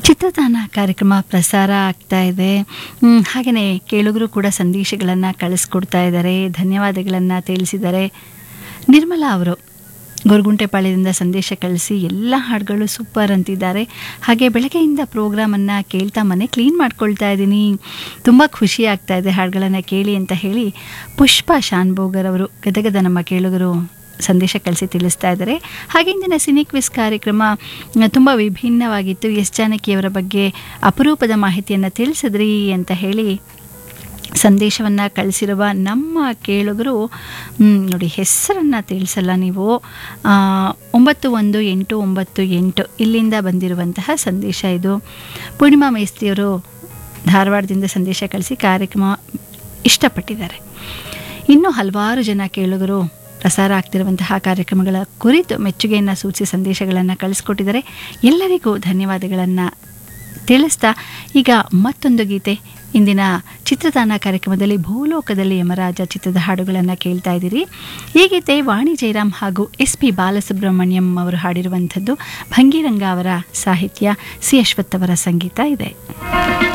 ಚಿತ್ರತಾನ ಕಾರ್ಯಕ್ರಮ ಪ್ರಸಾರ ಆಗ್ತಾ ಇದೆ ಹಾಗೆಯೇ ಕೇಳುಗರು ಕೂಡ ಸಂದೇಶಗಳನ್ನು ಕಳಿಸ್ಕೊಡ್ತಾ ಇದ್ದಾರೆ ಧನ್ಯವಾದಗಳನ್ನು ತಿಳಿಸಿದ್ದಾರೆ ನಿರ್ಮಲಾ ಅವರು ಗೊರಗುಂಟೆಪಾಳ್ಯದಿಂದ ಸಂದೇಶ ಕಳಿಸಿ ಎಲ್ಲ ಹಾಡುಗಳು ಸೂಪರ್ ಅಂತಿದ್ದಾರೆ ಹಾಗೆ ಬೆಳಗ್ಗೆಯಿಂದ ಪ್ರೋಗ್ರಾಮನ್ನು ಕೇಳ್ತಾ ಮನೆ ಕ್ಲೀನ್ ಮಾಡ್ಕೊಳ್ತಾ ಇದ್ದೀನಿ ತುಂಬ ಖುಷಿ ಆಗ್ತಾ ಇದೆ ಹಾಡುಗಳನ್ನು ಕೇಳಿ ಅಂತ ಹೇಳಿ ಪುಷ್ಪ ಶಾನ್ಭೋಗರ್ ಅವರು ಗದಗದ ನಮ್ಮ ಕೇಳುಗರು ಸಂದೇಶ ಕಳಿಸಿ ತಿಳಿಸ್ತಾ ಇದ್ದಾರೆ ಹಾಗೆ ಇಂದಿನ ಸಿನಿಕ್ವಿಸ್ ಕಾರ್ಯಕ್ರಮ ತುಂಬ ವಿಭಿನ್ನವಾಗಿತ್ತು ಎಸ್ ಜಾನಕಿಯವರ ಬಗ್ಗೆ ಅಪರೂಪದ ಮಾಹಿತಿಯನ್ನು ತಿಳಿಸಿದ್ರಿ ಅಂತ ಹೇಳಿ ಸಂದೇಶವನ್ನು ಕಳಿಸಿರುವ ನಮ್ಮ ಕೇಳುಗರು ನೋಡಿ ಹೆಸರನ್ನು ತಿಳಿಸಲ್ಲ ನೀವು ಒಂಬತ್ತು ಒಂದು ಎಂಟು ಒಂಬತ್ತು ಎಂಟು ಇಲ್ಲಿಂದ ಬಂದಿರುವಂತಹ ಸಂದೇಶ ಇದು ಪೂರ್ಣಿಮಾ ಮೇಸ್ತ್ರಿಯವರು ಧಾರವಾಡದಿಂದ ಸಂದೇಶ ಕಳಿಸಿ ಕಾರ್ಯಕ್ರಮ ಇಷ್ಟಪಟ್ಟಿದ್ದಾರೆ ಇನ್ನೂ ಹಲವಾರು ಜನ ಕೇಳುಗರು ಪ್ರಸಾರ ಆಗ್ತಿರುವಂತಹ ಕಾರ್ಯಕ್ರಮಗಳ ಕುರಿತು ಮೆಚ್ಚುಗೆಯನ್ನು ಸೂಚಿಸಿ ಸಂದೇಶಗಳನ್ನು ಕಳಿಸ್ಕೊಟ್ಟಿದ್ದಾರೆ ಎಲ್ಲರಿಗೂ ಧನ್ಯವಾದಗಳನ್ನು ತಿಳಿಸ್ತಾ ಈಗ ಮತ್ತೊಂದು ಗೀತೆ ಇಂದಿನ ಚಿತ್ರತಾನ ಕಾರ್ಯಕ್ರಮದಲ್ಲಿ ಭೂಲೋಕದಲ್ಲಿ ಯಮರಾಜ ಚಿತ್ರದ ಹಾಡುಗಳನ್ನು ಕೇಳ್ತಾ ಇದ್ದೀರಿ ಈ ಗೀತೆ ವಾಣಿ ಜಯರಾಮ್ ಹಾಗೂ ಎಸ್ ಪಿ ಬಾಲಸುಬ್ರಹ್ಮಣ್ಯಂ ಅವರು ಹಾಡಿರುವಂಥದ್ದು ಭಂಗಿರಂಗ ಅವರ ಸಾಹಿತ್ಯ ಸಿ ಅಶ್ವಥ್ ಅವರ ಸಂಗೀತ ಇದೆ